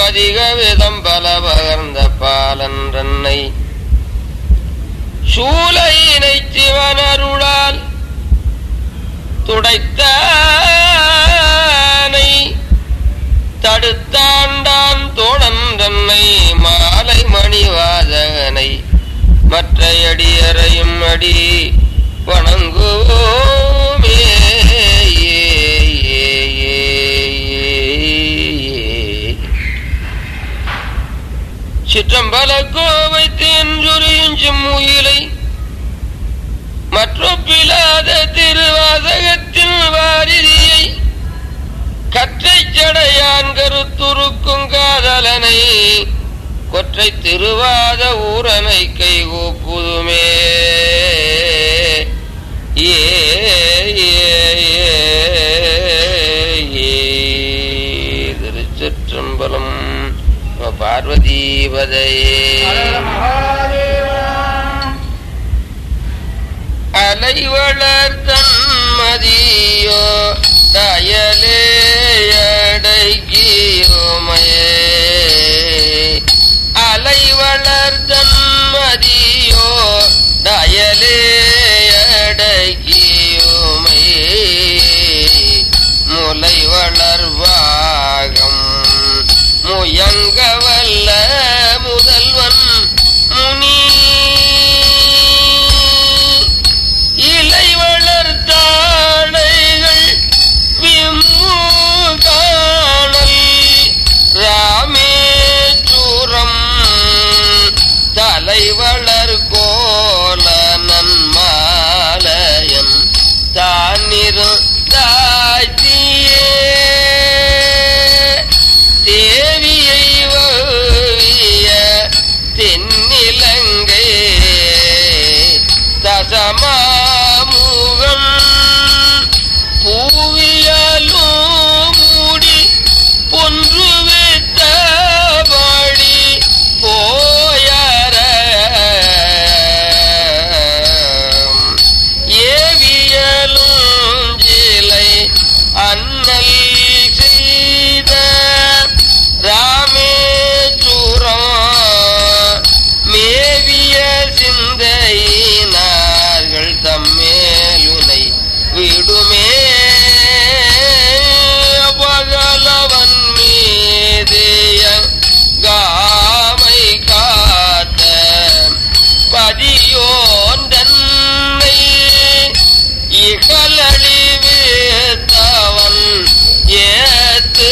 பதிக விதம் பல பகர்ந்த பாலன்றன்னை சூலையினை சிவனருளால் துடைத்தானை தடுத்தாண்டான் தோழன் தன்னை மாலை மணிவாதகனை மற்ற அடியறையும் அடி வணங்குவோமே சிற்றம்பல கோவை தேன்சுரியும் செம்முயிலை மற்றொப்பிலாத திருவாசகத்தின் வாரிதியை கற்றை சடையான் கருத்துருக்கும் காதலனை கொற்றை திருவாத ஊரனை கைகூப்புதுமே ஏ ஏ, ஏ, ஏ. திருச்சிற்றம்பலம் பார்வதீபதையே அலைவளர் தன்மதியோ தயலே அடைக்கியோமையே அலைவளர் தன்மதியோ தயலே அடைக்கியோமையே முலை வளர்வாகம் முயங்க வல்ல முதல்வன் முனி இலை வளர்த்தாடைகள் விமுகாணல் ராமேச்சூரம் தலை வளர் கோல நன்மாலயம் தானிருந்தாச்சியே தேவியை வவிய தென்னிலங்கை தசமாமுகம் பூவியலும் மூடி பொன்று வைத்த பாடி போயர ஏவியலும் ஜிலை அண்ணல் செய்த ராமேச்சுரம் மேவிய சிந்தையினார்கள் தம்மேலுனை விடுமே பகலவன் மீதிய காமை காத்த பதியோன் தன்னை இகலழிவித்தவன் ஏத்து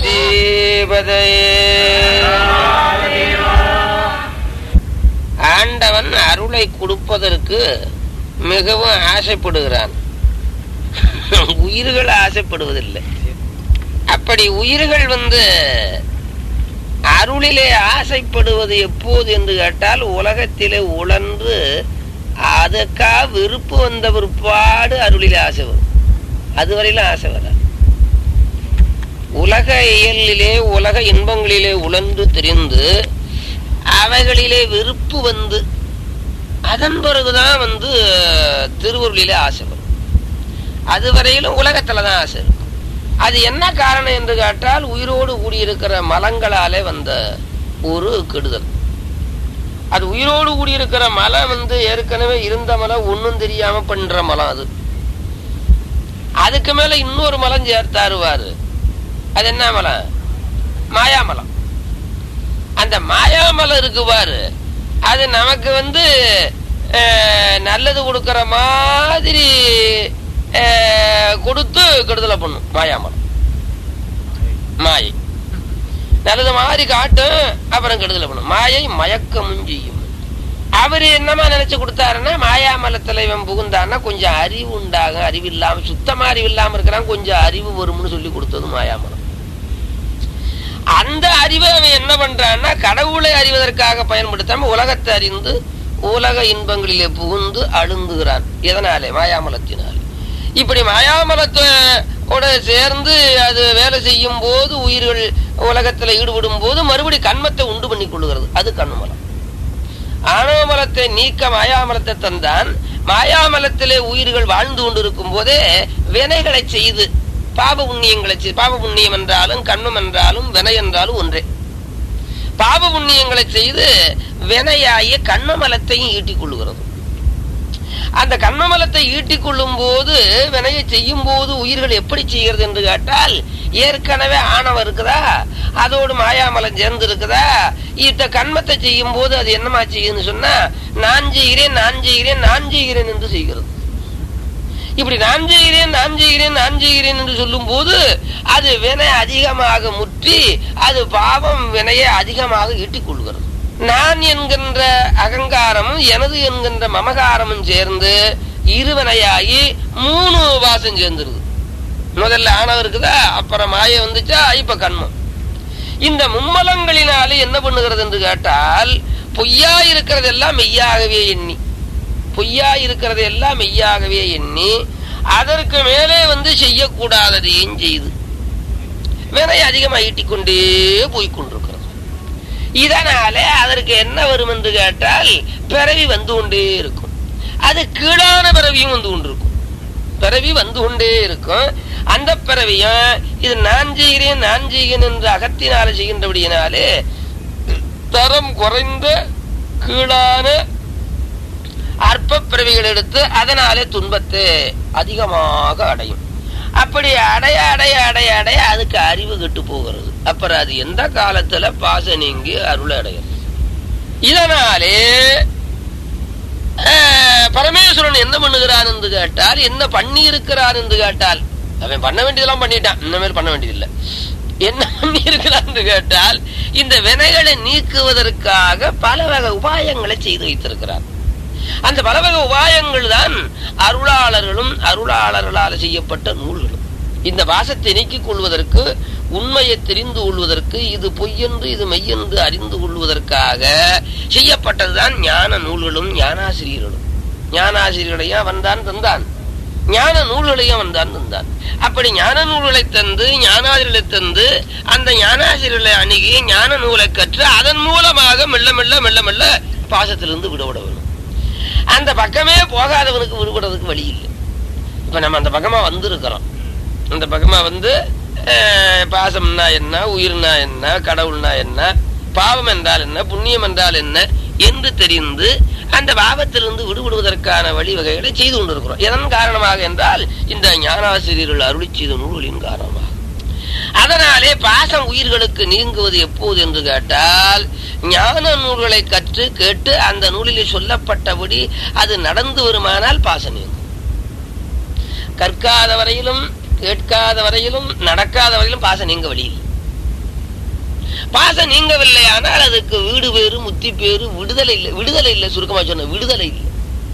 ஆண்டவன் அருளை கொடுப்பதற்கு மிகவும் ஆசைப்படுகிறான் உயிர்கள் ஆசைப்படுவதில்லை அப்படி உயிர்கள் வந்து அருளிலே ஆசைப்படுவது எப்போது என்று கேட்டால் உலகத்திலே உழன்று அதுக்கா விருப்பு வந்த பிற்பாடு அருளிலே ஆசை வரும் அதுவரையிலும் ஆசை வராது உலக இயலிலே உலக இன்பங்களிலே உழன்று தெரிந்து அவைகளிலே வெறுப்பு வந்து அதன் பிறகுதான் வந்து திருவருளிலே ஆசை வரும் அதுவரையிலும் உலகத்துல தான் ஆசை இருக்கும் அது என்ன காரணம் என்று கேட்டால் உயிரோடு கூடியிருக்கிற மலங்களாலே வந்த ஒரு கெடுதல் அது உயிரோடு கூடியிருக்கிற மலம் வந்து ஏற்கனவே இருந்த மலம் ஒன்றும் தெரியாம பண்ற மலம் அது அதுக்கு மேல இன்னொரு மலம் சேர்த்தாருவாரு அது என்ன மலம் மாயாமலம் அந்த மாயாமலம் இருக்கு பாரு அது நமக்கு வந்து அஹ், நல்லது கொடுக்கற மாதிரி அஹ், கொடுத்து கெடுதலை பண்ணும் மாயாமலம் மாயை நல்லது மாதிரி காட்டும் அப்புறம் கெடுதலை பண்ணும் மாயை மயக்கமும் செய்யும் அவரு என்னமா நினைச்சு கொடுத்தாருன்னா மாயாமலத்துல இவன் புகுந்தான்னா கொஞ்சம் அறிவு உண்டாகும் அறிவு இல்லாம சுத்தமா அறிவு இல்லாம இருக்கிறான் கொஞ்சம் அறிவு வரும்னு சொல்லி கொடுத்தது மாயாமலம் அந்த அறிவை அவன் என்ன பண்றான்னா கடவுளை அறிவதற்காக பயன்படுத்தாம உலகத்தை அறிந்து உலக இன்பங்களிலே புகுந்து அழுந்துகிறான் எதனாலே மாயாமலத்தினாலே இப்படி மாயாமலத்தோட சேர்ந்து அது வேலை செய்யும் போது உயிர்கள் உலகத்துல ஈடுபடும் போது மறுபடி கண்மத்தை உண்டு பண்ணி கொள்ளுகிறது அது கண்ணுமலம் ஆணவமலத்தை நீக்க மாயாமலத்தை தந்தான் மாயாமலத்திலே உயிர்கள் வாழ்ந்து கொண்டிருக்கும் போதே வினைகளை செய்து பாப புண்ணியங்களை செய்- பாப புண்ணியம் என்றாலும் கண்ணும் என்றாலும் வினை என்றாலும் ஒன்றே பாப புண்ணியங்களை செய்து வினையாகிய கண்ணமலத்தையும் ஈட்டிக் கொள்ளுகிறது அந்த கண்ணமலத்தை ஈட்டிக் கொள்ளும் போது வினையை செய்யும் போது உயிர்கள் எப்படி செய்கிறது என்று கேட்டால் ஏற்கனவே ஆணவம் இருக்குதா அதோடு மாயாமலம் சேர்ந்து இருக்குதா இந்த கண்மத்தை செய்யும் போது அது என்னமா செய்யுதுன்னு சொன்னா நான் செய்கிறேன் நான் செய்கிறேன் நான் செய்கிறேன் என்று செய்கிறது இப்படி நான் செய்கிறேன் நான் செய்கிறேன் நான் செய்கிறேன் என்று சொல்லும் போது அது வினை அதிகமாக முற்றி அது பாவம் வினையை அதிகமாக ஈட்டிக் கொள்கிறது நான் என்கின்ற அகங்காரமும் எனது என்கின்ற மமகாரமும் சேர்ந்து இருவனையாகி மூணு வாசம் சேர்ந்துருது முதல்ல ஆணவம் இருக்குதா அப்புறம் மாய வந்துச்சா இப்ப கண்மம் இந்த மும்மலங்களினாலே என்ன பண்ணுகிறது என்று கேட்டால் பொய்யா இருக்கிறதெல்லாம் மெய்யாகவே எண்ணி பொய்யா இருக்கிறது எல்லாம் மெய்யாகவே எண்ணி அதற்கு மேலே வந்து செய்யக்கூடாததையும் செய்து வினை அதிகமாக ஈட்டிக்கொண்டே போய்கொண்டிருக்கிறது இதனாலே அதற்கு என்ன வரும் என்று கேட்டால் பிறவி வந்து கொண்டே இருக்கும் அது கீழான பிறவியும் வந்து கொண்டிருக்கும் பிறவி வந்து கொண்டே இருக்கும் அந்த பிறவியும் இது நான் செய்கிறேன் நான் செய்கிறேன் என்று அகத்தினால செய்கின்றபடியினாலே தரம் குறைந்த கீழான அற்ப பிறவிகள் எடுத்து அதனாலே துன்பத்தை அதிகமாக அடையும் அப்படி அடைய அடைய அடைய அடைய அதுக்கு அறிவு கெட்டு போகிறது அப்புறம் அது எந்த காலத்துல பாச நீங்கி அருள் அடையும் இதனாலே பரமேஸ்வரன் என்ன பண்ணுகிறான் என்று கேட்டால் என்ன பண்ணி இருக்கிறான் என்று கேட்டால் அவன் பண்ண வேண்டியதெல்லாம் பண்ணிட்டான் இனிமேல் பண்ண வேண்டியதில்லை என்ன பண்ணி இருக்கிறான் என்று கேட்டால் இந்த வினைகளை நீக்குவதற்காக பல வகை உபாயங்களை செய்து வைத்திருக்கிறார் அந்த பல வகை உபாயங்கள் தான் அருளாளர்களும் அருளாளர்களால் செய்யப்பட்ட நூல்களும் இந்த வாசத்தை நீக்கிக் கொள்வதற்கு உண்மையை தெரிந்து கொள்வதற்கு இது பொய்யென்று இது மெய்யென்று அறிந்து கொள்வதற்காக செய்யப்பட்டதுதான் ஞான நூல்களும் ஞானாசிரியர்களும் ஞானாசிரியர்களையும் வந்தான் தந்தான் ஞான நூல்களையும் வந்தான் தந்தான் அப்படி ஞான நூல்களை தந்து ஞானாசிரியர்களை தந்து அந்த ஞானாசிரியர்களை அணுகி ஞான நூலை கற்று அதன் மூலமாக மெல்ல மெல்ல மெல்ல மெல்ல பாசத்திலிருந்து விடுபட வேணும் அந்த பக்கமே போகாதவனுக்கு விடுபடுறதுக்கு வழி இல்லை இப்ப நம்ம அந்த பக்கமா வந்திருக்கிறோம் அந்த பக்கமா வந்து பாசம்னா என்ன உயிர்னா என்ன கடவுள்னா என்ன பாவம் என்றால் என்ன புண்ணியம் என்றால் என்ன என்று தெரிந்து அந்த பாவத்திலிருந்து விடுபடுவதற்கான வழிவகைகளை செய்து கொண்டிருக்கிறோம் எதன் காரணமாக என்றால் இந்த ஞானாசிரியர்கள் அருளி செய்த நூல்களின் காரணமாக அதனாலே பாசம் உயிர்களுக்கு நீங்குவது எப்போது என்று கேட்டால் ஞான நூல்களை கற்று கேட்டு அந்த நூலிலே சொல்லப்பட்டபடி அது நடந்து வருமானால் பாசம் நீங்கும் கற்காத வரையிலும் கேட்காத வரையிலும் நடக்காத வரையிலும் பாசம் நீங்க வழியில் பாசம் நீங்கவில்லை ஆனால் அதுக்கு வீடு பேரு முத்தி பேரு விடுதலை இல்லை விடுதலை இல்லை சுருக்கமா சொன்ன விடுதலை இல்லை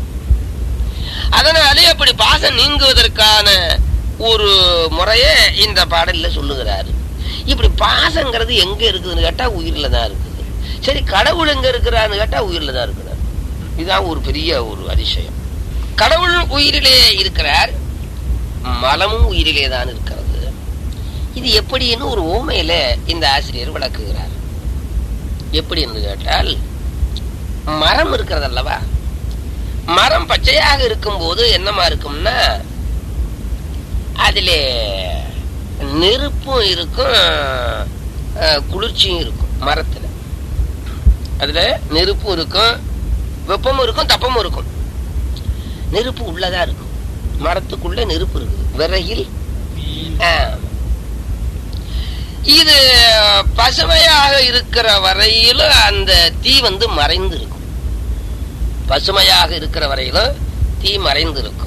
அதனாலே அப்படி பாசம் நீங்குவதற்கான ஒரு முறையே இந்த பாடல்ல சொல்லுகிறாரு இப்படி பாசங்கிறது எங்க இருக்குதுன்னு கேட்டா உயிர்ல தான் இருக்குது சரி கடவுள் எங்க இருக்கிறான்னு கேட்டா உயிர்ல தான் இருக்கிறார் இதுதான் ஒரு பெரிய ஒரு அதிசயம் கடவுள் உயிரிலே இருக்கிறார் மலமும் உயிரிலே தான் இருக்கிறது இது எப்படின்னு ஒரு ஓமையில இந்த ஆசிரியர் விளக்குகிறார் எப்படி என்று கேட்டால் மரம் இருக்கிறது அல்லவா மரம் பச்சையாக இருக்கும் போது என்னமா இருக்கும்னா அதிலே நெருப்பும் இருக்கும் குளிர்ச்சியும் இருக்கும் மரத்துல அதுல நெருப்பும் இருக்கும் வெப்பமும் இருக்கும் தப்பமும் இருக்கும் நெருப்பு உள்ளதா இருக்கும் மரத்துக்குள்ள நெருப்பு இருக்குது விறகில் இது பசுமையாக இருக்கிற வரையிலும் அந்த தீ வந்து மறைந்து இருக்கும் பசுமையாக இருக்கிற வரையிலும் தீ மறைந்து இருக்கும்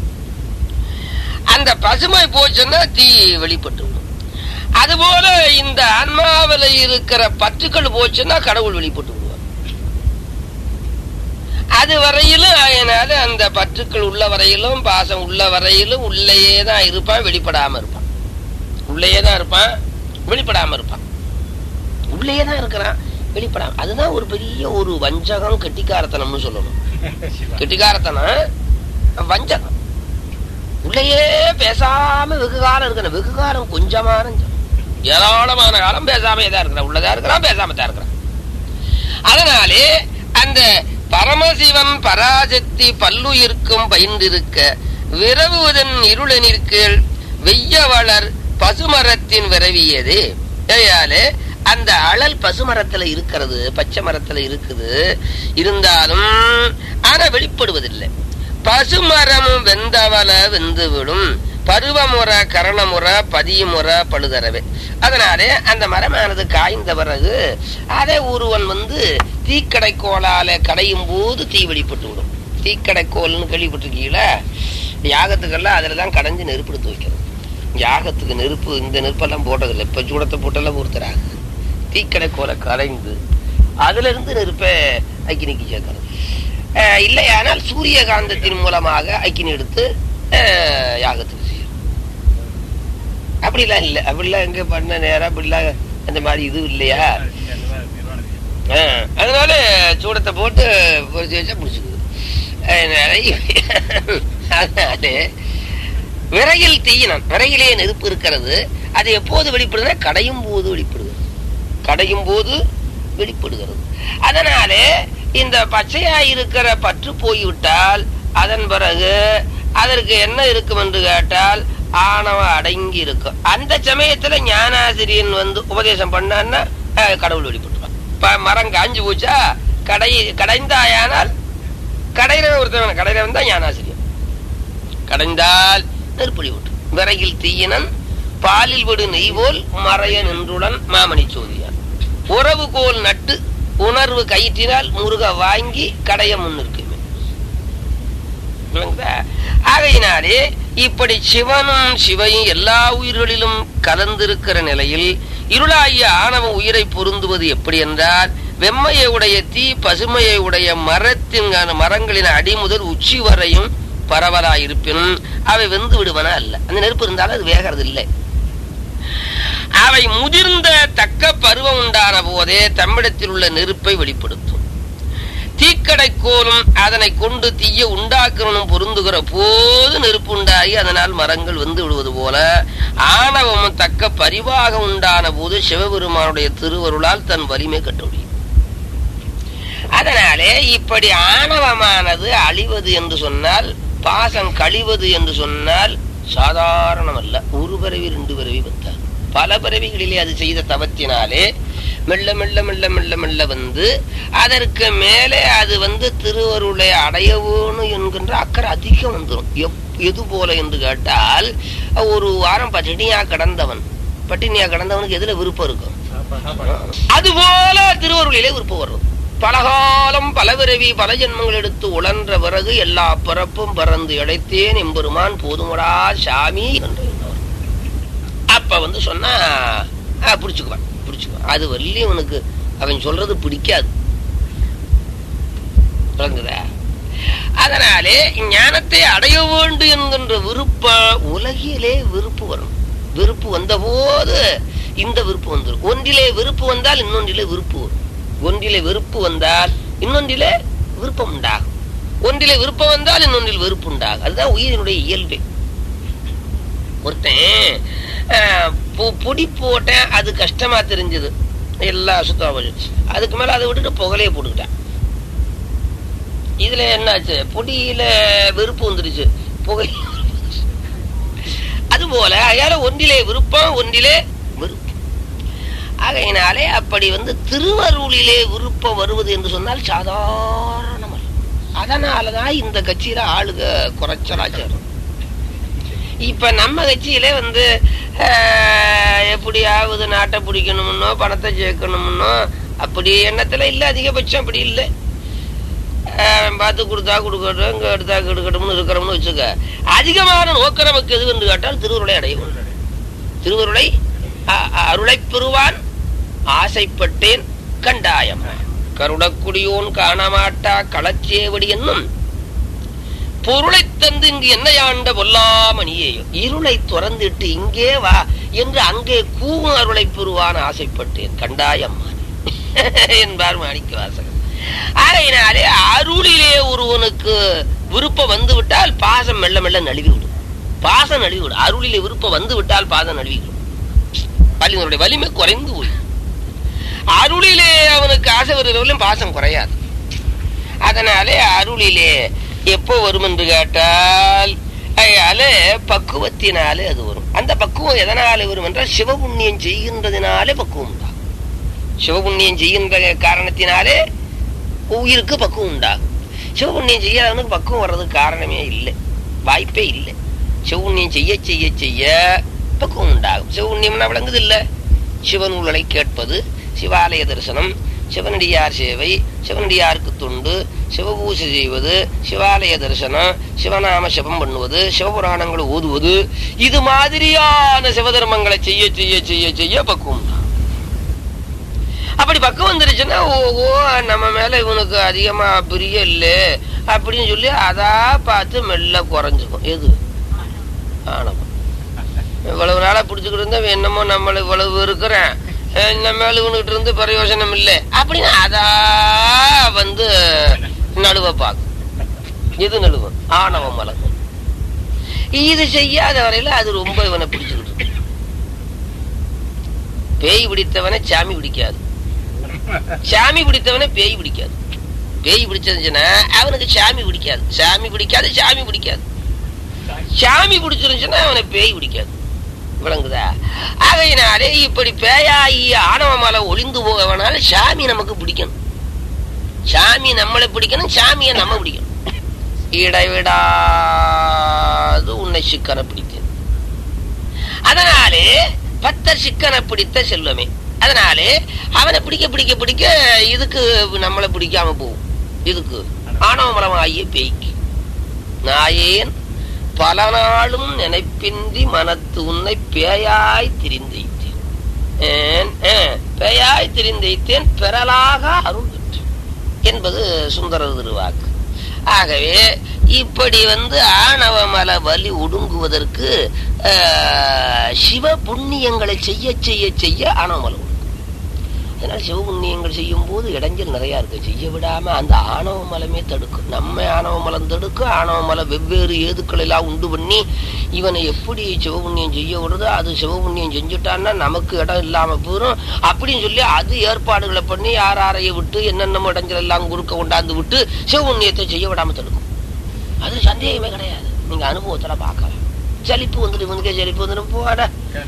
அந்த பசுமை போச்சுன்னா தீ வெளிப்பட்டு அதுபோல இந்த ஆன்மாவில இருக்கிற பற்றுக்கள் போச்சுன்னா கடவுள் வெளிப்பட்டு விடுவார் அது வரையிலும் அதனால அந்த பற்றுக்கள் உள்ள வரையிலும் பாசம் உள்ள வரையிலும் உள்ளேயே தான் இருப்பான் வெளிப்படாம இருப்பான் உள்ளேயே தான் இருப்பான் வெளிப்படாம இருப்பான் உள்ளேயே தான் இருக்கிறான் வெளிப்படாம அதுதான் ஒரு பெரிய ஒரு வஞ்சகம் கெட்டிக்காரத்தனம்னு சொல்லணும் கெட்டிக்காரத்தனம் வஞ்சகம் உள்ளேயே பேசாம வெகு காலம் இருக்கணும் வெகு காலம் கொஞ்சமான ஏராளமான காலம் பேசாம தான் இருக்கிறான் உள்ளதா இருக்கிறான் பேசாம தான் இருக்கிறான் அதனாலே அந்த பரமசிவன் பராசக்தி பல்லுயிர்க்கும் பயின்றிருக்க விரவுவதன் இருளனிற்கீழ் வெய்ய வளர் பசுமரத்தின் விரவியது அந்த அந்த அழல் பசுமரத்துல இருக்கிறது பச்சை மரத்துல இருக்குது இருந்தாலும் ஆனா வெளிப்படுவதில்லை பசுமரமும் வெந்தவல வெந்து விடும் பருவமுறை கரணமுறை பதியமுறை பழுதரவே அதனாலே அந்த மரமானது காய்ந்த பிறகு அதை ஒருவன் வந்து தீக்கடை கோலால கடையும் போது தீ வெளிப்பட்டு விடும் தீக்கடை கோல்னு கேள்விப்பட்டிருக்கீங்களா யாகத்துக்கெல்லாம் அதுல தான் கடைஞ்சு நெருப்படுத்து வைக்கிறது யாகத்துக்கு நெருப்பு இந்த நெருப்பெல்லாம் போட்டதில்லை இப்ப சூடத்தை போட்டெல்லாம் பொறுத்துறாங்க தீக்கடை கோலை கடைந்து அதுல இருந்து நெருப்பை அக்கினிக்கு சேர்க்கிறது அஹ் இல்லையானால் சூரியகாந்தத்தின் மூலமாக அக்கினி எடுத்து அஹ், யாகத்துக்கு செய்யும் அப்படிலாம் இல்லை அப்படிலாம் எங்க பண்ண நேரம் அப்படிலாம் அந்த மாதிரி இது இல்லையா அஹ், அதனால சூடத்தை போட்டு பொறிச்சு வச்சா பிடிச்சிக்குது அதனால விறகில் தீயினம் விறகிலே நெருப்பு இருக்கிறது அது எப்போது வெளிப்படுதுன்னா கடையும் போது வெளிப்படுகிறது கடையும் போது வெளிப்படுகிறது அதனாலே இந்த பச்சையா இருக்கிற பற்று போய்விட்டால் அதன் பிறகு அதற்கு என்ன இருக்கும் என்று கேட்டால் ஆணவம் அடங்கி இருக்கும் அந்த சமயத்துல ஞானாசிரியன் வந்து உபதேசம் பண்ணான்னா அஹ், கடவுள் வெளிப்பட்டுருவான் இப்ப மரம் காஞ்சு போச்சா கடை கடைந்தாயானால் கடையில ஒருத்தவன் கடையில வந்தா ஞானாசிரியன் கடைந்தால் நெருப்பொழி விட்டு விறகில் தீயினன் பாலில் விடு நெய் போல் மறைய நின்றுடன் மாமணி சோதியான் உறவு கோல் நட்டு உணர்வு கயிற்றினால் முருக வாங்கி கடைய முன்னிற்குமே விளங்குதா? ஆகையினாலே இப்படி சிவனும் சிவையும் எல்லா உயிர்களிலும் கலந்திருக்கிற நிலையில் இருளாகிய ஆணவ உயிரை பொருந்துவது எப்படி என்றால் வெம்மையை உடைய தீ பசுமையை உடைய மரத்தின் மரங்களின் அடி முதல் உச்சி வரையும் பரவலாயிருப்பினும் அவை வெந்து விடுவன அல்ல அந்த நெருப்பு இருந்தாலும் அது வேகிறது இல்லை அவை முதிர்ந்த தக்க பருவம் உண்டான போதே தம்மிடத்தில் உள்ள நெருப்பை வெளிப்படுத்தும் தீக்கடைக்கோலும் அதனை கொண்டு தீய உண்டாக்கணும் பொருந்துகிற போது நெருப்பு உண்டாகி அதனால் மரங்கள் வந்து விடுவது போல ஆணவமும் தக்க பரிவாக உண்டான போது சிவபெருமானுடைய திருவருளால் தன் வலிமை கட்டுடியும் அதனாலே இப்படி ஆணவமானது அழிவது என்று சொன்னால் பாசம் கழிவது என்று சொன்னால் சாதாரணம் அல்ல ஒரு பிறவி ரெண்டு பிறவி வந்தார் பல பிறவிகளிலே அது செய்த தவத்தினாலே மெல்ல மெல்ல மெல்ல மெல்ல மெல்ல வந்து அதற்கு மேலே அது வந்து திருவருளை அடைய வேணும் என்கின்ற அக்கறை அதிகம் வந்துடும் எப் எது போல என்று கேட்டால் ஒரு வாரம் பட்டினியா கடந்தவன் பட்டினியா கடந்தவனுக்கு எதுல விருப்பம் இருக்கும் அதுபோல திருவருளிலே விருப்பம் வரும் பலகாலம் பலவிரவி பல ஜென்மங்கள் எடுத்து உழன்ற பிறகு எல்லா பிறப்பும் பறந்து இழைத்தேன் எம்பெருமான் போதுமடா சாமி என்று எண்ணவர். அப்ப வந்து சொன்னா ஆ, பிடிச்சுக்குவான் பிடிச்சுக்குவான் அது வரலையும் அவனுக்கு அவன் சொல்றது பிடிக்காது விளங்குதா அதனாலே ஞானத்தை அடைய வேண்டும் என்கின்ற விருப்ப உலகிலே விருப்பு வரும் விருப்பு வந்த போது இந்த விருப்பு வந்துடும் ஒன்றிலே விருப்பு வந்தால் இன்னொன்றிலே விருப்பு வரும் ஒன்றிலே வெறுப்பு வந்தால் இன்னொன்றிலே விருப்பம் உண்டாகும் ஒன்றிலே விருப்பம் வந்தால் இன்னொன்றில் வெறுப்பு உண்டாகும் அதுதான் உயிரினுடைய இயல்பே ஒருத்தன் அஹ், பு- பொடி போட்டேன் அது கஷ்டமா தெரிஞ்சது எல்லாம் சுத்தமா போச்சு அதுக்கு மேல அதை விட்டுட்டு புகழைய போட்டுக்கிட்டேன் இதுல என்னாச்சு பொடியில வெறுப்பு வந்துருச்சு புகை அதுபோல அயால ஒன்றிலே விருப்பம் ஒன்றிலே வெறுப்பு ஆகையினாலே அப்படி வந்து திருவருளிலே விருப்பம் வருவது என்று சொன்னால் சாதாரணம் அல்ல. அதனாலதான் இந்த கட்சியில ஆளுக குறைச்சலா சேரும் இப்ப நம்ம கட்சியில வந்து ஆஹ், எப்படியாவது நாட்டை பிடிக்கணும்னோ பணத்தை சேர்க்கணும்னோ அப்படி எண்ணத்துல இல்ல அதிகபட்சம் அப்படி இல்லை ஆஹ், பார்த்து கொடுத்தா கொடுக்கட்டும் இங்க எடுத்தா கெடுக்கட்டும்னு இருக்கிறோம்னு வச்சுக்க அதிகமான நோக்கம் நமக்கு எது என்று கேட்டால் திருவருளை அடையும் திருவருளை அ- அ- அருளைப் பெறுவான் ஆசைப்பட்டேன் கண்டாயம் கருடக்குடியோன் காணமாட்டா களச்சேவடி என்னும் பொருளைத் தந்து இங்கு என்னையாண்ட பொல்லாமணியேயோ இருளை துறந்திட்டு இங்கே வா என்று அங்கே கூவும் அருளைப் பெறுவான் ஆசைப்பட்டேன் கண்டாயம்மான் என்பார் மாணிக்க வாசகர் ஆகையினாலே அருளிலே ஒருவனுக்கு விருப்பம் வந்து விட்டால் பாசம் மெல்ல மெல்ல நழுவி விடும் பாசம் நழுவி விடும் அருளிலே விருப்பம் வந்து விட்டால் பாசம் நழுவி விடும் வலிமையுடைய வலிமை குறைந்து போய் அருளிலே அவனுக்கு ஆசை வருகிறவர்களும் பாசம் குறையாது அதனாலே அருளிலே எப்போ வரும் என்று கேட்டால் அதனால பக்குவத்தினாலே அது வரும் அந்த பக்குவம் எதனாலே வரும் என்றால் சிவபுண்ணியம் செய்கின்றதினாலே பக்குவம் உண்டாகும் சிவபுண்ணியம் செய்கின்ற காரணத்தினாலே உயிருக்கு பக்குவம் உண்டாகும் சிவபுண்ணியம் செய்யாதவனுக்கு பக்குவம் வர்றதுக்கு காரணமே இல்லை வாய்ப்பே இல்லை சிவபுண்ணியம் செய்ய செய்ய செய்ய பக்குவம் உண்டாகும் சிவபுண்ணியம்னா விளங்குது இல்ல சிவநூல்களை கேட்பது சிவாலய தரிசனம் சிவனடியார் சேவை சிவனடியாருக்கு தொண்டு சிவபூசை செய்வது சிவாலய தரிசனம் சிவநாம சிவம் பண்ணுவது சிவபுராணங்களை ஓதுவது இது மாதிரியான சிவதர்மங்களை செய்ய செய்ய செய்ய செய்ய பக்குவம் உண்டாகும். அப்படி பக்கம் வந்துருச்சுன்னா ஓஹோ நம்ம மேல இவனுக்கு அதிகமா பிரிய இல்ல அப்படின்னு சொல்லி அதா பார்த்து மெல்ல குறைஞ்சுக்கும் எது ஆனவம் இவ்வளவு நாளா பிடிச்சுக்கிட்டு இருந்தா இவன் என்னமோ நம்மள இவ்வளவு இருக்கிறேன் நம்ம மேல இவனுக்கிட்ட இருந்து பிரயோஜனம் இல்லை அப்படின்னு அதா வந்து நடுவ பார்க்கும் எது நடுவம் ஆணவம் மலங்கும் இது செய்யாத வரையில அது ரொம்ப இவனை பிடிச்சுக்கிட்டு இருக்கு. பேய் பிடித்தவனை சாமி பிடிக்காது சாமி பிடித்தவனை பேய் பிடிக்காது பேய் பிடிச்சிருந்துச்சுன்னா அவனுக்கு சாமி பிடிக்காது சாமி பிடிக்காது சாமி பிடிக்காது சாமி பிடிச்சிருந்துச்சுன்னா அவனை பேய் பிடிக்காது விளங்குதா ஆகையினாலே இப்படி பேயாகி ஆணவ மலை ஒளிந்து போகவனால சாமி நமக்கு பிடிக்கணும் சாமி நம்மளை பிடிக்கணும் சாமியை நம்ம பிடிக்கணும் இடைவிடாது உன்னை சிக்கன பிடிக்கும் அதனாலே பத்தர் சிக்கனை பிடித்த செல்வமே அதனாலே அவனை பிடிக்க பிடிக்க பிடிக்க இதுக்கு நம்மளை பிடிக்காம போகும் இதுக்கு ஆணவமலமாகிய பேய்க்கு நாயேன் பல நாளும் நினைப்பின்றி மனத்து உன்னை பேயாய் திரிந்தைத்தேன் ஏன், ஆ, பேயாய் திரிந்தைத்தேன் பெறலாக அருள் பெற்றேன் என்பது சுந்தரர் திருவாக்கு ஆகவே இப்படி வந்து ஆணவமல வலி ஒடுங்குவதற்கு ஆஹ், சிவ புண்ணியங்களை செய்ய செய்ய செய்ய ஆணவமலம் ஒடுங்கும். அதனால சிவ புண்ணியங்கள் செய்யும் போது இடைஞ்சல் நிறைய இருக்கு செய்ய விடாம அந்த ஆணவ மலமே தடுக்கும் நம்ம ஆணவ மலம் தடுக்கும் ஆணவ மலம் வெவ்வேறு ஏதுக்கள் எல்லாம் உண்டு பண்ணி இவனை எப்படி சிவபுண்ணியம் செய்ய விடுதோ அது சிவபுண்ணியம் செஞ்சுட்டான்னா நமக்கு இடம் இல்லாம போயிடும் அப்படின்னு சொல்லி அது ஏற்பாடுகளை பண்ணி யார் யாரைய விட்டு என்னென்ன இடைஞ்சல் எல்லாம் குறுக்க கொண்டாந்து விட்டு சிவபுண்ணியத்தை செய்ய விடாம தடுக்கும் அது சந்தேகமே கிடையாது நீங்க அனுபவத்துல பார்க்கலாம் சலிப்பு வந்துட்டு இவனுக்கே சலிப்பு வந்துடும் போட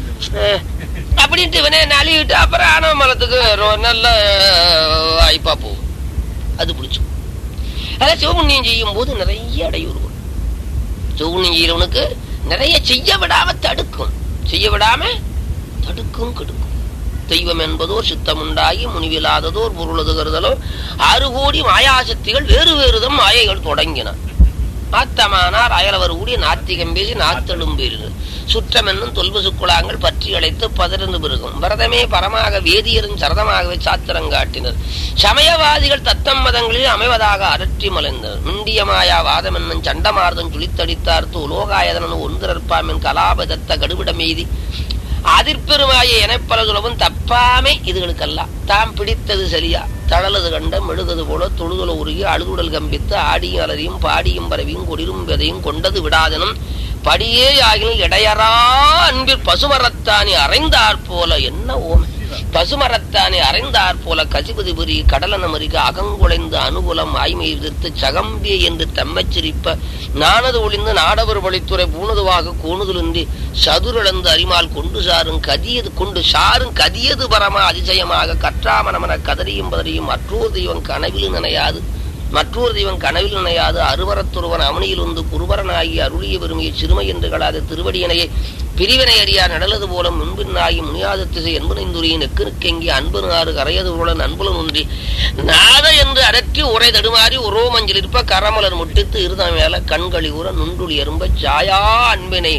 அப்படின்ட்டு இவனே நலிவிட்டு அப்புறம் ஆணவ மலத்துக்கு ரொ- நல்ல அஹ், வாய்ப்பா போகும் அது பிடிச்சும் அதான் சிவபுண்ணியம் செய்யும் போது நிறைய இடையூறு வரும். சிவபுண்ணியம் செய்யறவனுக்கு நிறைய செய்ய விடாம தடுக்கும் செய்ய விடாம தடுக்கும் கெடுக்கும் தெய்வம் என்பதோர் சித்தம் உண்டாகி முனிவில்லாததோர் பொருளது கருதலோ ஆறு கோடி மாயாசக்திகள் வேறு வேறுதம் மாயைகள் தொடங்கின ஆத்தமானார் அயலவர் கூடி நாத்திகம் பேசி நாத்தெழும் பேரு சுற்றம் என்னும் தொல்பசுக்குழாங்கள் பற்றி அழைத்து பதறிந்து பெருகும் பரதமே பரமாக வேதியரும் சரதமாகவே சாத்திரம் காட்டினர் சமயவாதிகள் தத்தம் மதங்களில் அமைவதாக அரற்றி மலைந்தனர் மிண்டிய மாயா வாதம் என்னும் சண்டமார்தம் சுழித்தடித்தார்த்து உலோகாயதனன் ஒன்றிறப்பாமின் கலாபதத்த கடுவிடமெய்தி அதிர்பெருமாய எனப்பல சுலபம் தப்பாமே இதுகளுக்கெல்லாம் தாம் பிடித்தது சரியா தழலது கண்ட மெழுகது போல தொழுதல உருகி அழுதுடல் கம்பித்து ஆடியும் அலறியும் பாடியும் பரவியும் கொடிரும் விதையும் கொண்டது விடாதனும் படியே ஆகினும் இடையறா அன்பில் பசுமரத்தானி அறைந்தாற் போல என்ன ஓமை பசுமரத்தானே அறைந்தாற் போல கசிபதி புரி கடலன மறிக அகங்குலைந்து அனுகூலம் ஆய்மை எதிர்த்து சகம்பிய என்று தம்மச் சிரிப்ப நானது ஒளிந்து நாடவர் வழித்துறை பூணதுவாக கூணுதலுந்தி சதுரிழந்து அரிமால் கொண்டு சாரும் கதியது கொண்டு சாரும் கதியது பரமா அதிசயமாக கற்றாமனமன கதறியும் பதறியும் மற்றொரு தெய்வம் கனவில் நினையாது மற்றொரு தெய்வம் கனவில் நினையாது அருவரத்துருவன் அவனியில் வந்து குருவரனாகி அருளிய பெருமையை சிறுமை என்று களாத திருவடியனையை பிரிவினை அறியா நடலது போல முன்பின்னாகி முனியாத திசை என்பனைந்துரிய நெக்கு நெக்கெங்கி அன்பனாறு கரையது உருளன் அன்புலன் ஒன்றி நாத என்று அடக்கி உரை தடுமாறி உரோ மஞ்சள் இருப்ப கரமலர் முட்டித்து இருதம் மேல கண்களி உற நுண்டுளி எறும்ப சாயா அன்பினை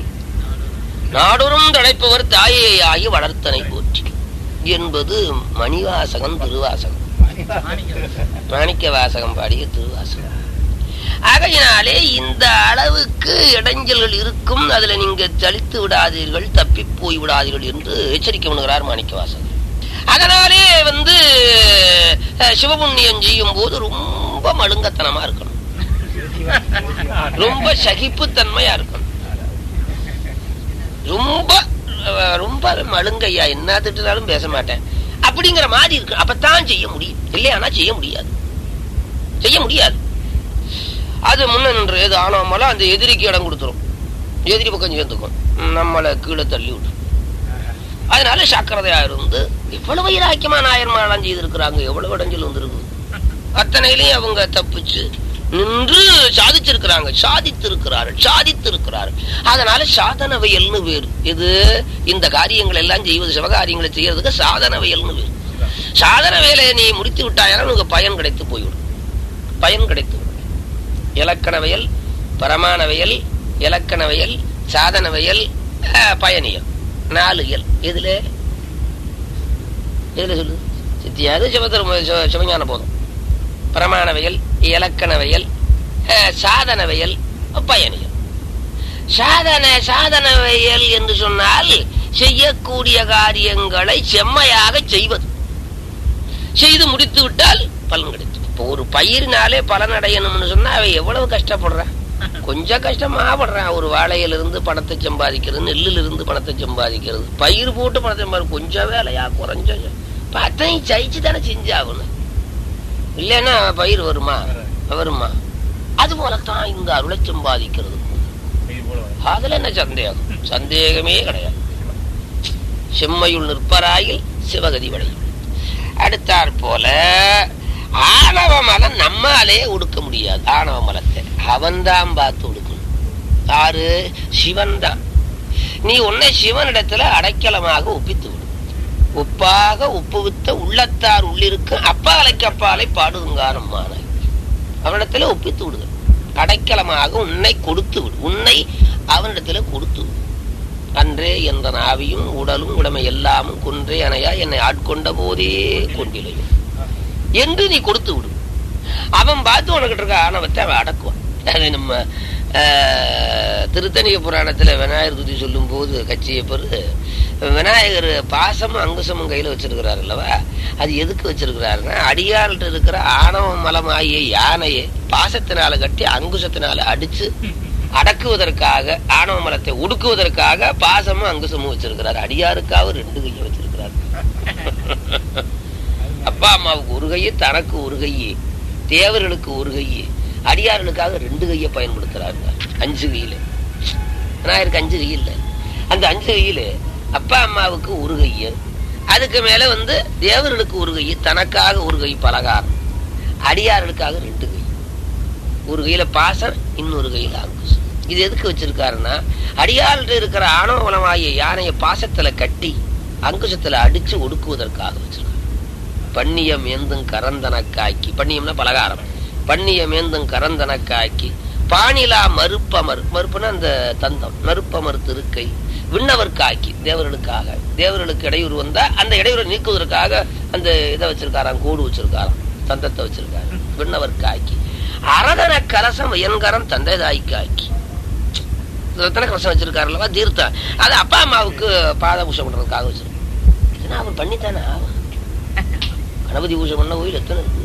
நாடொரும் தழைப்பவர் தாயே ஆகி வளர்த்தனை போற்றி என்பது மணிவாசகம் திருவாசகம் மாணிக்க வாசகம் பாடிய திருவாசகம் ஆகையினாலே இந்த அளவுக்கு இடைஞ்சல்கள் இருக்கும் அதுல நீங்க தளித்து விடாதீர்கள் தப்பி போய் விடாதீர்கள் என்று எச்சரிக்கை பண்ணுகிறார் மாணிக்க வாசகர் அதனாலே வந்து அஹ், சிவபுண்ணியம் செய்யும் போது ரொம்ப மழுங்கத்தனமா இருக்கணும் ரொம்ப சகிப்புத்தன்மையா இருக்கணும் ரொம்ப அஹ், ரொம்ப மழுங்கையா என்ன திட்டினாலும் பேச மாட்டேன் அப்படிங்கிற மாதிரி இருக்கு அப்பதான் செய்ய முடியும் இல்லையானா செய்ய முடியாது செய்ய முடியாது அது முன்ன நின்று எது ஆனோமல அந்த எதிரிக்கு இடம் கொடுத்துரும் எதிரி பக்கம் சேர்ந்துக்கும் நம்மளை கீழே தள்ளி விட்டு அதனால சாக்கிரதையா இருந்து எவ்வளவு வைராக்கியமா நாயன்மாரெல்லாம் செய்திருக்கிறாங்க எவ்வளவு இடைஞ்சல் வந்திருக்கு அத்தனையிலையும் அவங்க தப்பிச்சு நின்று சாதிச்சிருக்கிறாங்க சாதித்திருக்கிறார்கள் சாதித்திருக்கிறார்கள் அதனால சாதனவையல்னு பேரு இது இந்த காரியங்கள் எல்லாம் செய்வது சிவகாரியங்களை செய்யறதுக்கு சாதனவையல்னு பேரு சாதன வேலையை நீ முடித்து விட்டாயாலும் உனக்கு பயன் கிடைத்து போய்விடும் பயன் கிடைத்து விடும் இலக்கணவியல் பரமானவியல் இலக்கணவியல் சாதனவியல் அஹ், பயனியல் நாலு இயல் எதுல எதுல சொல்லு சித்தியாது சிவதர்ம சிவ- சிவஞான போதும் பிரமாணவியல் இலக்கணவியல் அஹ், சாதனவியல் பயனியல் சாதன சாதனவியல் என்று சொன்னால் செய்யக்கூடிய காரியங்களை செம்மையாக செய்வது செய்து முடித்து விட்டால் பலன் கிடைக்கும் இப்போ ஒரு பயிரினாலே பலன் அடையணும்னு சொன்னா அவன் எவ்வளவு கஷ்டப்படுறான் கொஞ்சம் கஷ்டமா படுறான் ஒரு வாழையிலிருந்து பணத்தை சம்பாதிக்கிறது நெல்லில் இருந்து பணத்தை சம்பாதிக்கிறது பயிர் போட்டு பணத்தை சம்பாதி கொஞ்சம் வேலையா குறைஞ்ச பத்தையும் ஜெயிச்சு தானே செஞ்சாகணும் இல்லைன்னா பயிர் வருமா வருமா அது போலத்தான் இந்த அருளை சம்பாதிக்கிறது அதுல என்ன சந்தேகம் சந்தேகமே கிடையாது செம்மையுள் நிற்பராயில் சிவகதி விளையும் அடுத்தாற் போல ஆணவ மலம் நம்மாலே ஒடுக்க முடியாது ஆணவ மலத்தை அவன்தான் பார்த்து ஒடுக்கணும் யாரு சிவன் தான் நீ உன்னை சிவனிடத்துல அடைக்கலமாக ஒப்பித்து விடு ஒப்பாக ஒப்புவித்த உள்ளத்தார் உள்ளிருக்கும் அப்பாலைக்கு அப்பாலை பாடுங்காரமான அவனிடத்துல ஒப்பித்து விடுங்க அடைக்கலமாக உன்னை கொடுத்து விடு உன்னை அவனிடத்துல கொடுத்து விடு அன்றே என்ற நாவியும் உடலும் உடமை எல்லாமும் கொன்றே அணையா என்னை ஆட்கொண்ட போதே கொண்டிலையும் என்று நீ கொடுத்து விடு அவன் பார்த்து உனக்கிட்ட இருக்க ஆணவத்தை அவன் அடக்குவான் அது நம்ம ஆஹ், திருத்தணிக புராணத்துல விநாயகர் துதி சொல்லும் போது கச்சியப்பர் விநாயகர் பாசமும் அங்குசமும் கையில வச்சிருக்கிறார் அல்லவா அது எதுக்கு வச்சிருக்கிறாருன்னா அடியார்கிட்ட இருக்கிற ஆணவ மலமாகிய யானையை பாசத்தினால கட்டி அங்குசத்தினால அடிச்சு அடக்குவதற்காக ஆணவ மலத்தை ஒடுக்குவதற்காக பாசமும் அங்குசமும் வச்சிருக்கிறார் அடியாருக்காக ரெண்டு கையை வச்சிருக்கிறார் அப்பா அம்மாவுக்கு ஒரு கையை தனக்கு ஒரு கையை தேவர்களுக்கு ஒரு கையை அடியார்களுக்காக ரெண்டு கையை பயன்படுத்துறாங்க அஞ்சு கையில விநாயகருக்கு அஞ்சு கை இல்ல அந்த அஞ்சு கையில அப்பா அம்மாவுக்கு ஒரு கையை அதுக்கு மேல வந்து தேவர்களுக்கு ஒரு கை தனக்காக ஒரு கை பலகாரம் அடியார்களுக்காக ரெண்டு கை ஒரு கையில பாசம் இன்னொரு கையில அங்குசம் இது எதுக்கு வச்சிருக்காருன்னா அடியாள்கிட்ட இருக்கிற ஆணவலமாகிய யானையை பாசத்துல கட்டி அங்குசத்துல அடிச்சு ஒடுக்குவதற்காக வச்சிருக்காரு பண்ணியம் ஏந்தும் கரந்தனக்காக்கி பண்ணியம்னா பலகாரம் பண்ணியம் ஏந்தும் கரந்தனக்காக்கி பாணிலா மறுப்பமர் மறுப்புனா அந்த தந்தம் மறுப்பமர் திருக்கை விண்ணவர்க்காக்கி தேவர்களுக்காக தேவர்களுக்கு இடையூறு வந்தா அந்த இடையூறை நீக்குவதற்காக அந்த இதை வச்சிருக்காராம் கூடு வச்சிருக்காராம் தந்தத்தை வச்சிருக்காரு விண்ணவர்க்காக்கி அரதன கலசம் என்கரம் தந்தை தாய்க்காக்கி ரத்தன கலசம் வச்சிருக்காருல்லவா தீர்த்தம் அது அப்பா அம்மாவுக்கு பாத பூஜை பண்றதுக்காக வச்சிருக்காரு இதெல்லாம் அவர் பண்ணித்தானே ஆகும் கணபதி பூஜை பண்ண கோயில் எத்தனை இருக்கு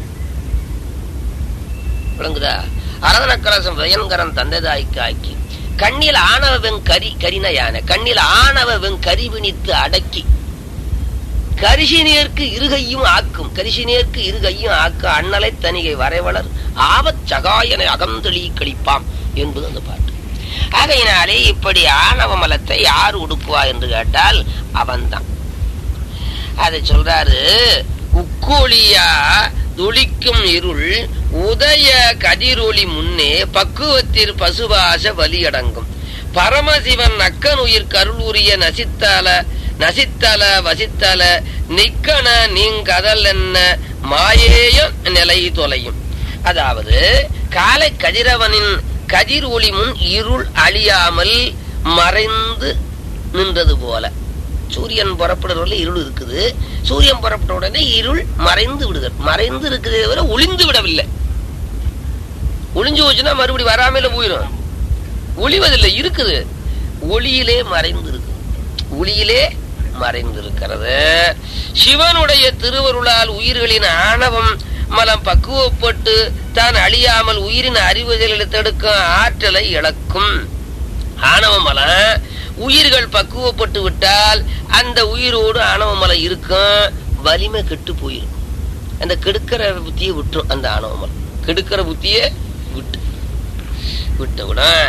விளங்குதா அரதன கலசம் வயன்கரம் தந்தைதாய்க்கு ஆக்கி கண்ணில் ஆணவ வெங் கரி கரின யானை கண்ணில் ஆணவ வெங் கரி வினித்து அடக்கி கரிசினேற்கு இருகையும் ஆக்கும் கரிசினேற்கு இருகையும் ஆக்க அண்ணலை தனிகை வரைவளர் ஆபத் சகாயனை அகந்தளி கழிப்பாம் என்பது அந்த பாட்டு ஆகையினாலே இப்படி ஆணவ மலத்தை யார் உடுக்குவா என்று கேட்டால் அவன்தான் அதை சொல்றாரு உக்கோழியா துளிக்கும் இருள் உதய கதிரொளி முன்னே பக்குவத்தில் பசுபாச வலியடங்கும் பரமசிவன் நக்கன் உயிர் கருள் உரிய நசித்தால நசித்தல வசித்தல நிக்கன நீங்கதல் என்ன மாயேயம் நிலை தொலையும் அதாவது காலை கதிரவனின் கதிர் ஒளி முன் இருள் அழியாமல் மறைந்து நின்றது போல சூரியன் புறப்படுறதுல இருள் இருக்குது சூரியன் புறப்பட்ட உடனே இருள் மறைந்து விடுகிறது மறைந்து இருக்குதே தவிர ஒளிந்து விடவில்லை ஒளிஞ்சு போச்சுன்னா மறுபடி வராமல போயிடும் ஒளிவதில்லை இருக்குது ஒளியிலே மறைந்து இருக்கு ஒளியிலே மறைந்திருக்கிறது சிவனுடைய திருவருளால் உயிர்களின் ஆணவம் மலம் பக்குவப்பட்டு தான் அழியாமல் உயிரின் அறிவுதலை தடுக்கும் ஆற்றலை இழக்கும் ஆணவ மலம் உயிர்கள் பக்குவப்பட்டு விட்டால் அந்த உயிரோடு ஆணவ மலம் இருக்கும் வலிமை கெட்டு போயிருக்கும் அந்த கெடுக்கிற புத்தியை விட்டுரும் அந்த ஆணவ மலம் கெடுக்கிற புத்தியை விட்டு விட்டவுடன்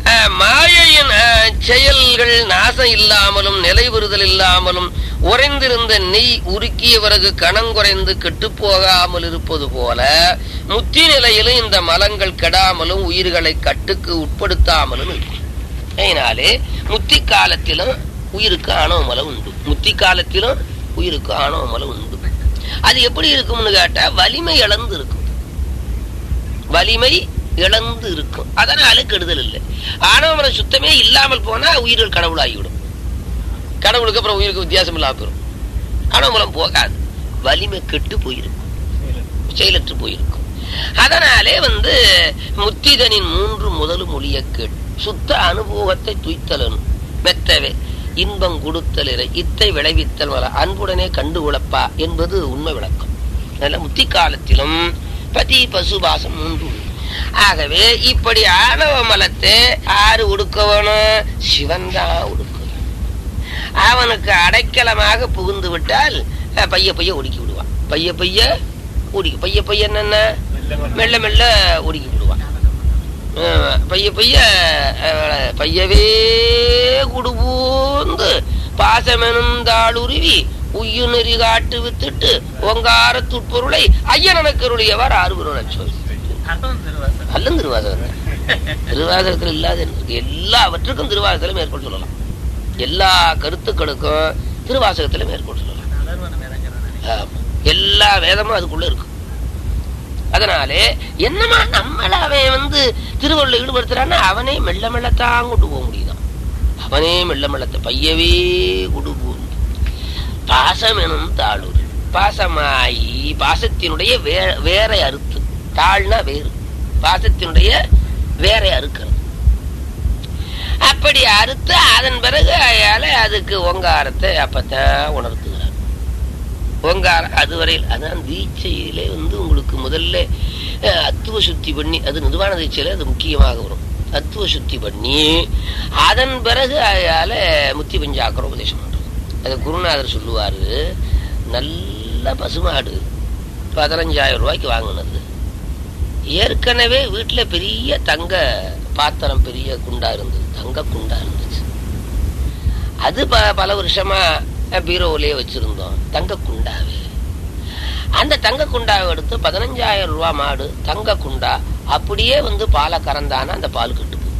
அஹ், மாயையின் அஹ், செயல்கள் நாசம் இல்லாமலும் நிலைபெறுதல் இல்லாமலும் உறைந்திருந்த நெய் உருக்கிய பிறகு கணங்குறைந்து கெட்டுப் போகாமல் இருப்பது போல முத்தி நிலையிலும் இந்த மலங்கள் கெடாமலும் உயிர்களை கட்டுக்கு உட்படுத்தாமலும் இருக்கும் அதனாலே முத்தி காலத்திலும் உயிருக்கு ஆணவ மலம் உண்டு முத்தி காலத்திலும் உயிருக்கு ஆணவ மலம் உண்டு அது எப்படி இருக்கும்னு கேட்டா வலிமை இழந்து இருக்கும் வலிமை இழந்து இருக்கும் அதனால கெடுதல் இல்லை ஆணவ மலம் சுத்தமே இல்லாமல் போனா உயிர்கள் கடவுளாகிவிடும் கடவுளுக்கு அப்புறம் உயிருக்கு வித்தியாசம் இல்லாம போயிடும் ஆணவ மலம் போகாது வலிமை கெட்டு போயிருக்கும் செயலற்று போயிருக்கும் அதனாலே வந்து முத்திதனின் மூன்று முதல் மொழிய கேள் சுத்த அனுபவத்தை துய்த்தலன் மெத்தவே இன்பம் கொடுத்தல் இறை இத்தை விளைவித்தல் வர அன்புடனே கண்டு உழப்பா என்பது உண்மை விளக்கம் அதனால முத்தி காலத்திலும் பதி பசுபாசம் மூன்று உண்டு. ஆகவே இப்படி ஆணவ மலத்தை ஆறு உடுக்க வேணும் சிவன் தான் உடுக்கணும் அவனுக்கு அடைக்கலமாக புகுந்து விட்டால் அஹ், பைய பைய ஒடுக்கி விடுவான் பைய பைய ஒடுக்கி பைய பைய என்னென்ன மெல்ல மெல்ல ஒடுக்கி விடுவான் அஹ், பைய பைய அஹ், பையவே குடுபூந்து பாசமெனும் தாளுருவி உய்யு நெறி காட்டு வித்துட்டு ஒங்கார துட்பொருளை ஐயனக்கருளியவர் ஆறுபொருளை சொல் அல்லம் திருவாசகம் திருவாசகத்தில் இல்லாத என்ன இருக்கு? எல்லாவற்றுக்கும் திருவாசகத்துல மேற்கொள் சொல்லலாம் எல்லா கருத்துக்களுக்கும் திருவாசகத்துல மேற்கொள் சொல்லலாம் ஆமா. எல்லா வேதமும் அதுக்குள்ள இருக்கு அதனாலே என்னமா நம்மள அவன் வந்து திருவள்ளுவர் ஈடுபடுத்துறான்னா அவனே மெல்ல மெல்லத்தான் கொண்டு போக முடியுதான் அவனே மெல்ல மெல்லத்தை பையவே கொண்டு போகுது பாசம் எனும் தாளூர் பாசமாயி பாசத்தினுடைய வே வேரை அறுத்து தாழ்னா வேறு பாசத்தினுடைய வேரை அறுக்கிறது அப்படி அறுத்து அதன் பிறகு அயால அதுக்கு ஓங்காரத்தை அப்பத்தான் உணர்த்துகிறார் ஓங்காரம் அதுவரையில் அதான் தீட்சையிலே வந்து உங்களுக்கு முதல்ல அஹ், அத்துவ சுத்தி பண்ணி அது நிர்வாண தீட்சையில அது முக்கியமாக வரும் அத்துவ சுத்தி பண்ணி அதன் பிறகு அயால முத்தி பஞ்சாக்கர உபதேசம் பண்றது அது குருநாதர் சொல்லுவாரு நல்ல பசுமாடு பதினஞ்சாயிரம் ரூபாய்க்கு வாங்கினது ஏற்கனவே வீட்டுல பெரிய தங்க பாத்திரம் பெரிய குண்டா இருந்தது தங்க குண்டா இருந்துச்சு அது ப- பல வருஷமா பீரோவிலே வச்சிருந்தோம் தங்க குண்டாவே அந்த தங்க குண்டாவை எடுத்து பதினஞ்சாயிரம் ரூபாய் மாடு தங்க குண்டா அப்படியே வந்து பாலை கறந்தானா அந்த பால் கெட்டு போகும்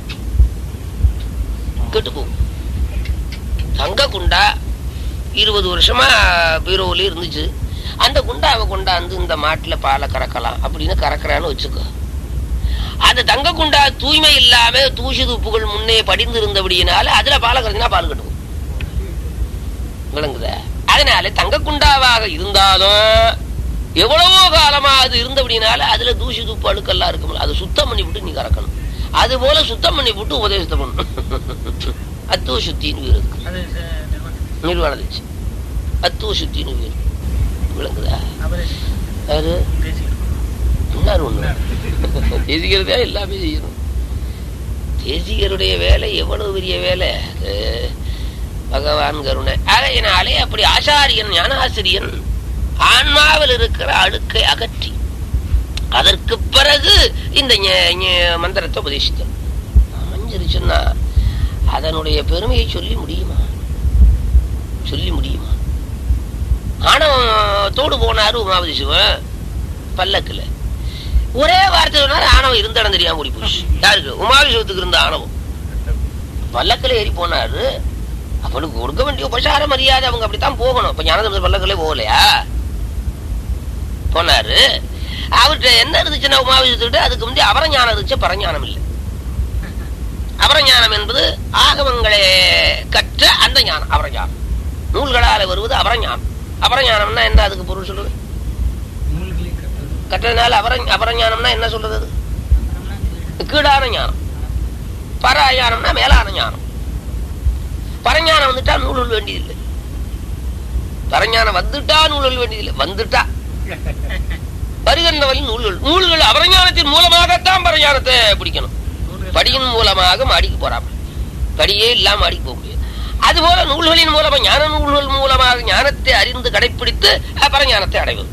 கெட்டு போகும் தங்க குண்டா இருபது வருஷமா பீரோவிலே இருந்துச்சு அந்த குண்டாவை கொண்டாந்து இந்த மாட்டுல பாலை கறக்கலாம் அப்படின்னு கறக்குறான்னு வச்சுக்கோ அந்த தங்க குண்டா தூய்மை இல்லாம தூசி துப்புகள் முன்னே படிந்து இருந்தபடியினால அதுல பாலை கறந்துனா பால் கட்டுவோம் விளங்குத அதனால தங்க குண்டாவாக இருந்தாலும் எவ்வளவோ காலமா அது இருந்தபடினால அதுல தூசி துப்பு அழுக்கெல்லாம் இருக்கும்ல அது சுத்தம் பண்ணி விட்டு நீ கறக்கணும் அது போல சுத்தம் பண்ணி விட்டு உபதேசத்தை பண்ணணும் அத்துவ சுத்தின்னு பேர் இருக்கு நிர்வாணதிச்சு அத்துவ சுத்தின்னு பேர் விளங்குதா யாரு இன்னார் ஒண்ணு தேசிகர் தான் எல்லாமே செய்யணும் தேசிகருடைய வேலை எவ்வளவு பெரிய வேலை அது பகவான் கருணை ஆகையினாலே அப்படி ஆசாரியன் ஞானாசிரியன் ஆன்மாவில் இருக்கிற அழுக்கை அகற்றி அதற்கு பிறகு இந்த ஞ- ஞ- மந்திரத்தை உபதேசித்தார் அமைஞ்சிருச்சுன்னா அதனுடைய பெருமையை சொல்லி முடியுமா சொல்லி முடியுமா ஆணவத்தோடு போனாரு உமாபதி சிவன் பல்லக்குல ஒரே வார்த்தை சொன்னாரு ஆணவம் இருந்த இடம் தெரியாம ஓடி போச்சு யாருக்கு உமாபதி சிவத்துக்கு இருந்த ஆணவம் பல்லக்கில் ஏறி போனாரு அவனுக்கு கொடுக்க வேண்டிய உபசார மரியாதை அவங்க அப்படித்தான் போகணும் இப்ப ஞானதம் பல்லக்கிலே போகலையா போனாரு அவர்கிட்ட என்ன இருந்துச்சுன்னா உமாவிசத்துக்கிட்ட அதுக்கு முந்தைய அவரஞானம் இருந்துச்சு பரஞானம் இல்லை அவரஞானம் என்பது ஆகமங்களை கற்ற அந்த ஞானம் அவரஞானம் நூல்களால வருவது அவரஞானம் அபரஞானம்னா என்ன அதுக்கு பொருள் சொல்லுது கற்றதுனால அபர அபரஞானம்னா என்ன சொல்றது அது? கீழான ஞானம் பரஞானம்னா மேலான ஞானம் பரஞானம் வந்துட்டா நூல் வேண்டியதில்லை பரஞானம் வந்துட்டா நூல் வேண்டியதில்லை வந்துட்டா வருகின்ற வழி நூல்கள் நூல்கள் அபரஞானத்தின் மூலமாகத்தான் பரஞானத்தை பிடிக்கணும் படியின் மூலமாக மாடிக்கு போறாம படியே இல்லாம மாடிக்கு போக முடியாது அதுபோல நூல்களின் மூலமா ஞான நூல்கள் மூலமாக ஞானத்தை அறிந்து கடைப்பிடித்து பரஞானத்தை அடைவது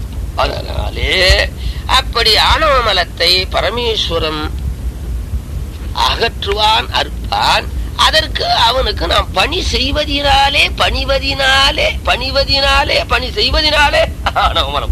அதனாலே அப்படி ஆணவ மலத்தை பரமேஸ்வரன் அகற்றுவான் அற்பான் அதற்கு அவனுக்கு நாம் பணி செய்வதினாலே பணிவதினாலே பணிவதினாலே பணி செய்வதினாலே ஆணவமலம்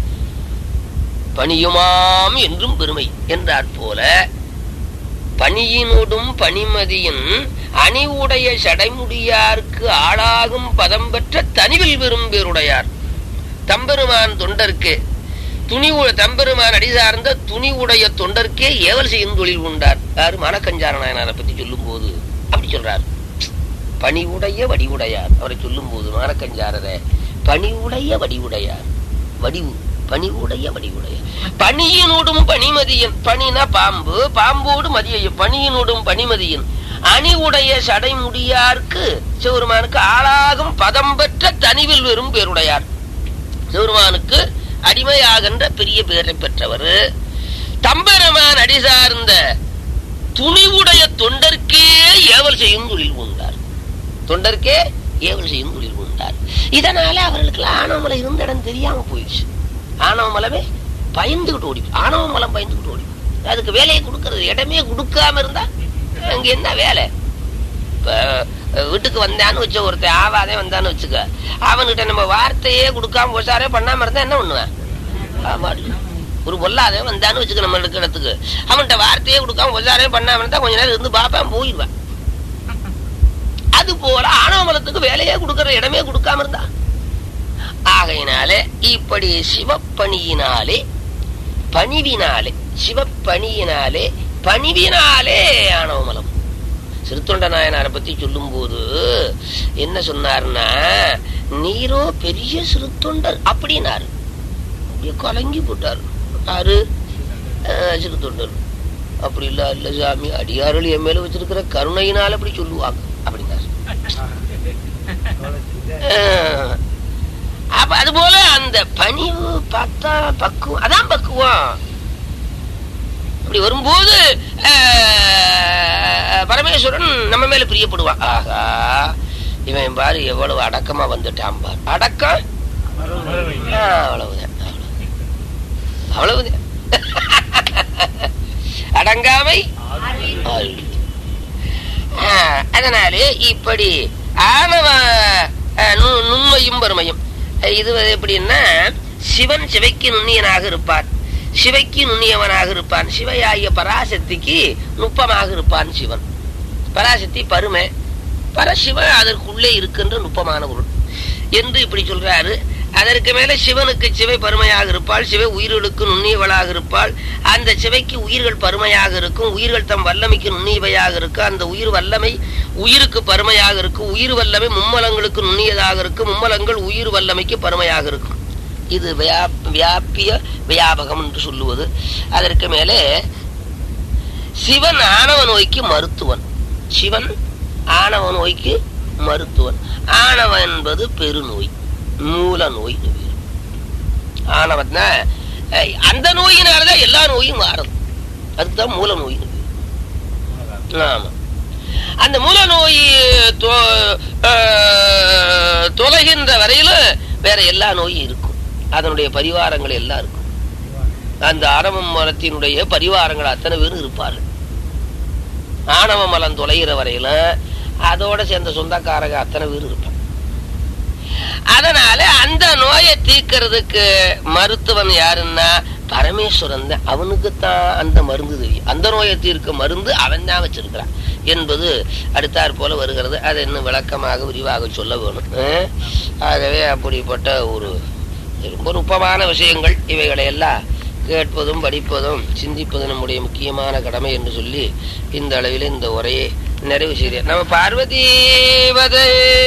பணியுமாம் என்றும் பெருமை என்றாற் போல பணியினோடும் பணிமதியின் அணிவுடைய சடைமுடியார்க்கு ஆளாகும் பதம் பெற்ற தனிவில் பெறும் பேருடையார் தம்பெருமான் தொண்டர்க்கு துணி உ- தம்பெருமான் அடி சார்ந்த துணி உடைய தொண்டர்க்கே ஏவல் செய்யும் தொழில் உண்டார் யாரு மணக்கஞ்சார நாயனாரை பத்தி சொல்லும் போது அப்படி சொல்றார் பணிவுடைய வடிவுடையார் அவரை சொல்லும் போது மணக்கஞ்சாரரை பணிவுடைய வடிவுடையார் வடிவு பணிவுடைய வடிவுடைய பணியினோடும் பனிமதியன் பனினா பாம்பு பாம்போடு மதியையும் பணியினோடும் பனிமதியன் அணிவுடைய சடைமுடியார்க்கு சிவருமானுக்கு ஆளாகும் பதம் பெற்ற தனிவில் வெறும் பேருடையார் சிவருமானுக்கு அடிமையாகின்ற பெரிய பேரை பெற்றவர் தம்பெருமான் அடி சார்ந்த துணிவுடைய தொண்டர்க்கே ஏவல் செய்யும் தொழில் உண்டார் தொண்டர்க்கே ஏவல் செய்யும் தொழில் உண்டார் இதனால அவர்களுக்கு ஆணவமலை இருந்த இடம் தெரியாம போயிடுச்சு ஆணவமலமே பயந்துகிட்டு ஓடி ஆணவமலம் பயந்துகிட்டு ஓடி அதுக்கு வேலையை கொடுக்கறது இடமே கொடுக்காம இருந்தா அங்க என்ன வேலை இப்ப அஹ், வீட்டுக்கு வந்தான்னு வச்ச ஒருத்தன் ஆவாதே வந்தான்னு வச்சுக்க அவன்கிட்ட நம்ம வார்த்தையே கொடுக்காம உசாரே பண்ணாம இருந்தா என்ன பண்ணுவேன் ஆமா. ஒரு பொல்லாதே வந்தான்னு வச்சுக்க நம்ம இருக்கிற இடத்துக்கு அவன்கிட்ட வார்த்தையே கொடுக்காம உசாரே பண்ணாம இருந்தா கொஞ்ச நேரம் இருந்து பார்ப்பேன் போயிடுவேன் அது போல ஆணவமலத்துக்கு வேலையே கொடுக்கற இடமே கொடுக்காம இருந்தா ஆகையினாலே இப்படி சிவப்பணியினாலே பணிவினாலே சிவப்பணியினாலே பணிவினாலே ஆணவமலம் சிறுத்தொண்ட நாயனாரை பத்தி சொல்லும்போது என்ன சொன்னார்னா நீரோ பெரிய சிறுத்தொண்டர் அப்படின்னாரு அப்படியே கலங்கி போட்டார் யாரு அஹ், சிறுத்தொண்டர் அப்படி இல்ல இல்ல சாமி அடியார்கள் என் மேல வச்சிருக்கிற கருணையினால அப்படி சொல்லுவாங்க அப்படின்னாரு அஹ், அப்ப அது போல அந்த பணிவு பார்த்தா பக்குவம் அதான் பக்குவம் அப்படி வரும்போது அஹ், பரமேஸ்வரன் நம்ம மேல பிரியப்படுவான் ஆகா இவன் பாரு எவ்வளவு அடக்கமா வந்துட்டான் பாரு அடக்கம் ஆ, அவ்வளவுதான் அவ்வளவுதான். அவ்வளவுதான் அடங்காமை ஆழ்வு. ஆ, அதனாலே இப்படி ஆணவ ஆ, நு- நுண்மையும் பெருமையும் இது வந்து எப்படின்னா சிவன் சிவைக்கு நுண்ணியனாக இருப்பான் சிவைக்கு நுண்ணியவனாக இருப்பான் சிவையாகிய பராசக்திக்கு நுட்பமாக இருப்பான் சிவன் பராசக்தி பருமை பரசிவன் அதற்குள்ளே இருக்கின்ற நுட்பமான பொருள் என்று இப்படி சொல்றாரு அதற்கு மேல சிவனுக்கு சிவை பருமையாக இருப்பாள் சிவை உயிர்களுக்கு நுண்ணியவளாக இருப்பாள் அந்த சிவைக்கு உயிர்கள் பருமையாக இருக்கும் உயிர்கள் தம் வல்லமைக்கு நுண்ணியவையாக இருக்கும் அந்த உயிர் வல்லமை உயிருக்கு பருமையாக இருக்கும் உயிர் வல்லமை மும்மலங்களுக்கு நுண்ணியதாக இருக்கும் மும்மலங்கள் உயிர் வல்லமைக்கு பருமையாக இருக்கும் இது வியா- வியாபிய வியாபகம் என்று சொல்லுவது அதற்கு மேலே சிவன் ஆணவ நோய்க்கு மருத்துவன் சிவன் ஆணவ நோய்க்கு மருத்துவன் ஆணவம் என்பது பெருநோய் மூல நோய் ஆணவத்னா அஹ், அந்த நோயினாலதான் எல்லா நோயும் மாறும் அதுதான் மூல நோய் ஆமா அந்த மூல நோய் தொ- அஹ், தொலைகின்ற வரையில வேற எல்லா நோயும் இருக்கும் அதனுடைய பரிவாரங்கள் எல்லாம் இருக்கும் அந்த ஆணவ மலத்தினுடைய பரிவாரங்கள் அத்தனை பேரும் இருப்பார்கள் ஆணவ மலம் தொலைகிற வரையில அதோட சேர்ந்த சொந்தக்காரங்க அத்தனை பேர் இருப்பாங்க அதனால அந்த நோயை தீர்க்கறதுக்கு மருத்துவன் யாருன்னா பரமேஸ்வரன் தான் அவனுக்கு தான் அந்த மருந்து தெரியும் அந்த நோயை தீர்க்க மருந்து அவன் தான் வச்சிருக்கிறான் என்பது அடுத்தாற் போல வருகிறது அதை இன்னும் விளக்கமாக விரிவாக சொல்ல வேணும் அஹ்? ஆகவே அப்படிப்பட்ட ஒரு ரொம்ப நுட்பமான விஷயங்கள் இவைகளை எல்லாம் கேட்பதும் படிப்பதும் சிந்திப்பதும் நம்முடைய முக்கியமான கடமை என்று சொல்லி இந்த அளவில் இந்த உரையை நிறைவு செய்கிறேன் நம்ம பார்வதீவதே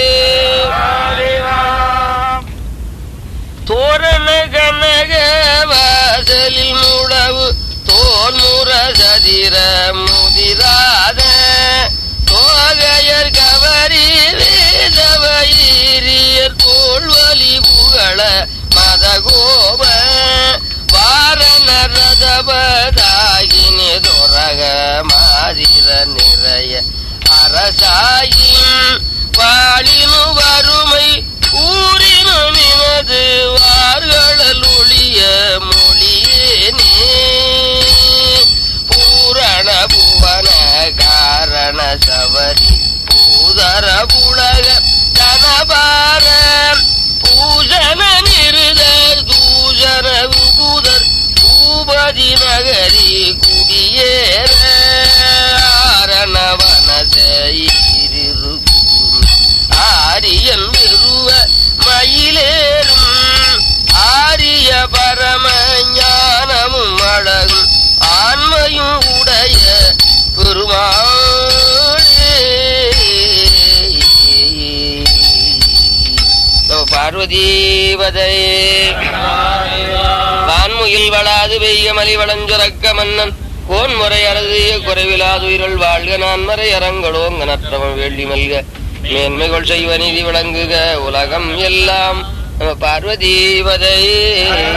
தோரண கனக வாசலில் முழவு தோல் முற சதிர முதிராத தோகையர் கவரி வேதவயிரியர் தோல்வலி புகழ மதகோப வாரண ரதபதாகினி துரக மாதிர நிறைய அரசாயின் பாலினு வறுமை ஊரினு நினது வார்களல் ஒளிய மொழியேனே பூரண புவன பார்வதீவதை வான்முகில் வளாது பெய்ய மலி வளஞ்சுரக்க மன்னன் கோன்முறை அறுதிய குறைவிலாதுயிரல் வாழ்க நான் மறை அரங்களோங்க நற்றவன் வேள்வி மல்க மேன்மைகள் செய்வ நீதி விளங்குக உலகம் எல்லாம் நம பார்வதீவதை